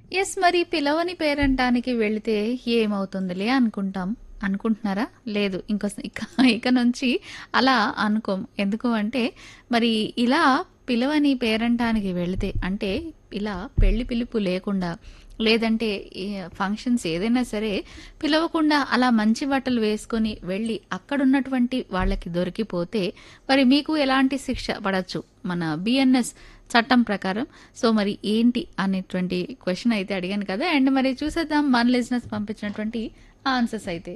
Yes. మరి పిలవని పేరంటానికి వెళితే ఏమవుతుందిలే అనుకుంటాం. అనుకుంటున్నారా? లేదు. ఇంకోస్ ఇక ఇక నుంచి అలా అనుకోం. ఎందుకు అంటే మరి ఇలా పిలవని పేరంటానికి వెళితే అంటే ఇలా పెళ్లి పిలుపు లేకుండా లేదంటే ఈ ఫంక్షన్స్ ఏదైనా సరే పిలవకుండా అలా మంచి బట్టలు వేసుకొని వెళ్ళి అక్కడున్నటువంటి వాళ్ళకి దొరికిపోతే మరి మీకు ఎలాంటి శిక్ష పడొచ్చు మన బిఎన్ఎస్ చట్టం ప్రకారం సో మరి ఏంటి అనేటువంటి క్వశ్చన్ అయితే అడిగాను కదా అండ్ మరి చూసేద్దాం మన లిజినెస్ పంపించినటువంటి ఆన్సర్స్ అయితే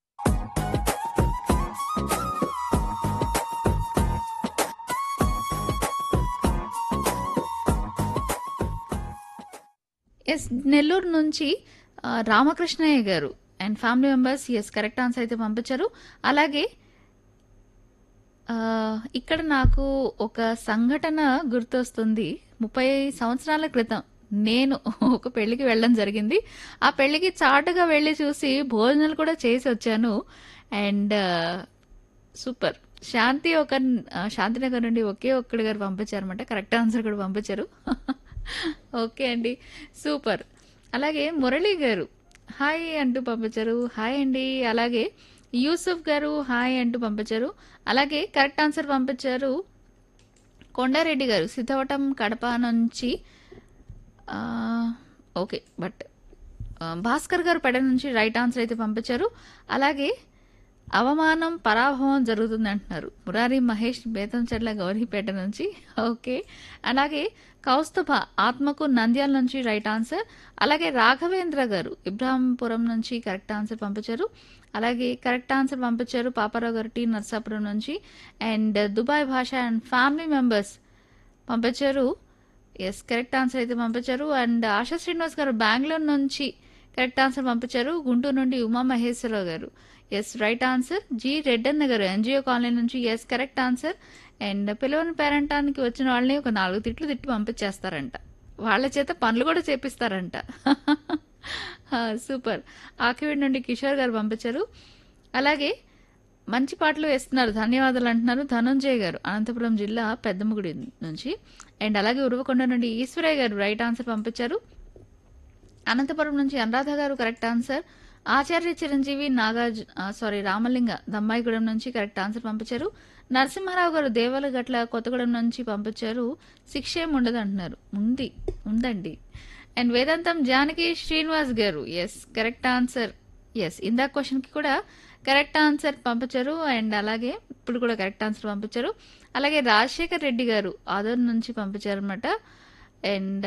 ఎస్ నెల్లూరు నుంచి ఆ, రామకృష్ణయ్య గారు and family members yes correct answer అయితే పంపించారు అలాగే ఆ, ఇక్కడ నాకు ఒక సంఘటన గుర్తొస్తుంది ముప్పై సంవత్సరాల క్రితం నేను ఒక పెళ్లికి వెళ్ళడం జరిగింది ఆ పెళ్లికి చాటుగా వెళ్ళి చూసి భోజనాలు కూడా చేసి వచ్చాను అండ్ సూపర్ శాంతి ఒక ఆ, శాంతినగర్ నుండి ఒకే ఒక్కడి గారు పంపించారన్నమాట కరెక్ట్ ఆన్సర్ కూడా పంపించారు ఓకే అండి సూపర్ అలాగే మురళి గారు హాయ్ అంటూ పంపించారు హాయ్ అండి అలాగే యూసుఫ్ గారు హాయ్ అంటూ పంపించారు అలాగే కరెక్ట్ ఆన్సర్ పంపించారు కొండారెడ్డి గారు సిద్ధవటం కడప నుంచి ఆ, ఓకే బట్ ఆ, భాస్కర్ గారు పెడ నుంచి రైట్ ఆన్సర్ అయితే పంపించారు అలాగే అవమానం పరాభవం జరుగుతుంది అంటున్నారు మురారి మహేష్ బేతంచెట్ల గౌరీపేట నుంచి ఓకే అలాగే కౌస్తుభ ఆత్మకు నంద్యాల నుంచి రైట్ ఆన్సర్ అలాగే రాఘవేంద్ర గారు ఇబ్రాహింపురం నుంచి కరెక్ట్ ఆన్సర్ పంపించారు అలాగే కరెక్ట్ ఆన్సర్ పంపించారు పాపారావు గారు టీ నర్సాపురం నుంచి and Dubai Basha and family members పంపించారు ఎస్ కరెక్ట్ ఆన్సర్ అయితే పంపించారు అండ్ ఆశా శ్రీనివాస్ గారు బెంగళూరు నుంచి కరెక్ట్ ఆన్సర్ పంపించారు గుంటూరు నుండి ఉమా మహేశ్వరరావు గారు yes right answer G Reddanna గారు ఎన్జిఓ కాలనీ నుంచి ఎస్ కరెక్ట్ ఆన్సర్ అండ్ పిలవని పేరంటానికి వచ్చిన వాళ్ళని ఒక నాలుగు తిట్లు తిట్టి పంపించేస్తారంట వాళ్ళ చేత పనులు కూడా చేపిస్తారంట సూపర్ ఆకివీడి నుండి కిషోర్ గారు పంపించారు అలాగే మంచి పాటలు వేస్తున్నారు ధన్యవాదాలు అంటున్నారు ధనంజయ్ గారు అనంతపురం జిల్లా పెద్దముగుడి నుంచి అండ్ అలాగే ఉరవకొండ నుండి ఈశ్వరయ్య గారు రైట్ ఆన్సర్ పంపించారు అనంతపురం నుంచి అనురాధ గారు కరెక్ట్ ఆన్సర్ ఆచార్య చిరంజీవి నాగార్జు ఆ, సారీ రామలింగ దమ్మాయిగూడెం నుంచి కరెక్ట్ ఆన్సర్ పంపించారు నరసింహారావు గారు దేవాలగట్ల కొత్తగూడెం నుంచి పంపించారు శిక్ష ఏం ఉండదు అంటున్నారు ఉంది ఉందండి అండ్ వేదాంతం జానకి శ్రీనివాస్ గారు ఎస్ కరెక్ట్ ఆన్సర్ ఎస్ ఇందా క్వశ్చన్కి కూడా కరెక్ట్ ఆన్సర్ పంపించారు అండ్ అలాగే ఇప్పుడు కూడా కరెక్ట్ ఆన్సర్ పంపించారు అలాగే రాజశేఖర్ రెడ్డి గారు ఆదర్ నుంచి పంపించారు అనమాట అండ్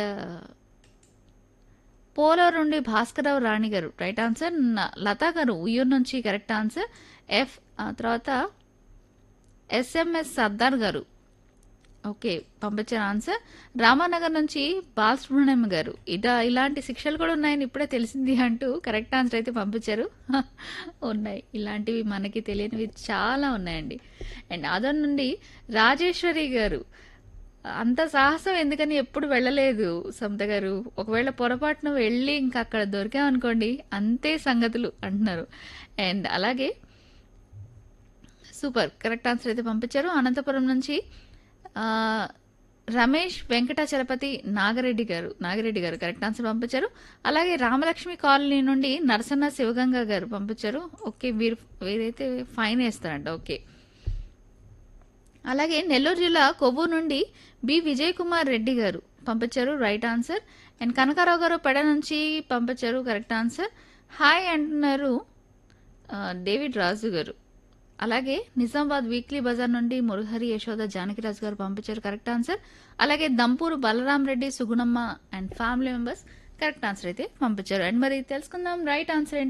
పోలవరం నుండి భాస్కరరావు రాణి గారు రైట్ ఆన్సర్ న- లతా గారు ఉయ్యూరు నుంచి కరెక్ట్ ఆన్సర్ ఎఫ్ ఆ తర్వాత ఎస్ఎంఎస్ సర్దార్ గారు ఓకే పంపించిన ఆన్సర్ రామానగర్ నుంచి బాలసుబ్రహ్మణ్యం గారు ఇట ఇలాంటి శిక్షలు కూడా ఉన్నాయని ఇప్పుడే తెలిసింది అంటూ కరెక్ట్ ఆన్సర్ అయితే పంపించారు ఉన్నాయి ఇలాంటివి మనకి తెలియనివి చాలా ఉన్నాయండి అండ్ ఆదర్ నుండి రాజేశ్వరి గారు అంత సాహసం ఎందుకని ఎప్పుడు వెళ్ళలేదు సమత గారు ఒకవేళ పొరపాటున వెళ్ళి ఇంకా అక్కడ దొరికామనుకోండి అంతే సంగతులు అంటున్నారు అండ్ అలాగే సూపర్ కరెక్ట్ ఆన్సర్ అయితే పంపించారు అనంతపురం నుంచి ఆ, రమేష్ వెంకటాచలపతి నాగరెడ్డి గారు నాగిరెడ్డి గారు కరెక్ట్ ఆన్సర్ పంపించారు అలాగే రామలక్ష్మి కాలనీ నుండి నరసన్న శివగంగా గారు పంపించారు ఓకే వీరు వీరైతే ఫైన్ వేస్తారంట ఓకే అలాగే నెల్లూరు జిల్లా కొవ్వూరు నుండి బి విజయ్ కుమార్ రెడ్డి గారు పంపించారు రైట్ ఆన్సర్ అండ్ కనకారావు గారు పెడ నుంచి పంపించారు కరెక్ట్ ఆన్సర్ హాయ్ అంటున్నారు ఆ, డేవిడ్ రాజు గారు అలాగే నిజామాబాద్ వీక్లీ బజార్ నుండి మురహరి యశోద జానకిరాజు గారు పంపించారు కరెక్ట్ ఆన్సర్ అలాగే Dampuru Balaram Reddy Sugunamma and family members correct answer అయితే పంపించారు అండ్ మరి తెలుసుకుందాం రైట్ ఆన్సర్ ఏంటి